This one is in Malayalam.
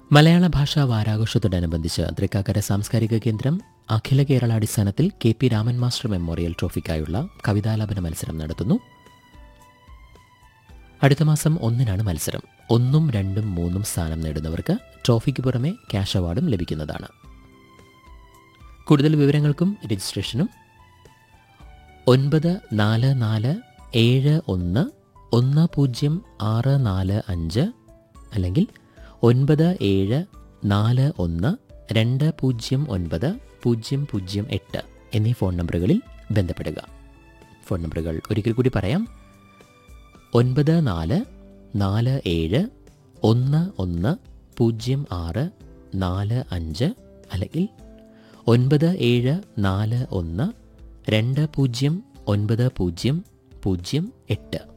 മലയാള ഭാഷാ വാരാഘോഷത്തോടനുബന്ധിച്ച് തൃക്കാക്കര സാംസ്കാരിക കേന്ദ്രം അഖില കേരള അടിസ്ഥാനത്തിൽ K P Raman master memorial ട്രോഫിക്കായുള്ള കവിതാലാപന മത്സരം നടത്തുന്നു അടുത്ത മാസം ഒന്നിനാണ് മത്സരം ഒന്നും രണ്ടും മൂന്നും സ്ഥാനം നേടുന്നവർക്ക് ട്രോഫിക്ക് പുറമെ ക്യാഷ് അവാർഡും ലഭിക്കുന്നതാണ് കൂടുതൽ വിവരങ്ങൾക്കും രജിസ്ട്രേഷനും ഒൻപത് നാല് നാല് ഏഴ് ഒന്ന് ഒന്ന് പൂജ്യം ആറ് നാല് അഞ്ച് അല്ലെങ്കിൽ ഒൻപത് ഏഴ് നാല് ഒന്ന് രണ്ട് പൂജ്യം ഒൻപത് പൂജ്യം പൂജ്യം എട്ട് എന്നീ ഫോൺ നമ്പറുകളിൽ ബന്ധപ്പെടുക ഫോൺ നമ്പറുകൾ ഒരിക്കൽ കൂടി പറയാം ഒൻപത് നാല് നാല് ഏഴ് ഒന്ന് ഒന്ന് പൂജ്യം ആറ് നാല് അഞ്ച് അല്ലെങ്കിൽ ഒൻപത് ഏഴ് നാല് ഒന്ന് രണ്ട് പൂജ്യം ഒൻപത് പൂജ്യം പൂജ്യം എട്ട്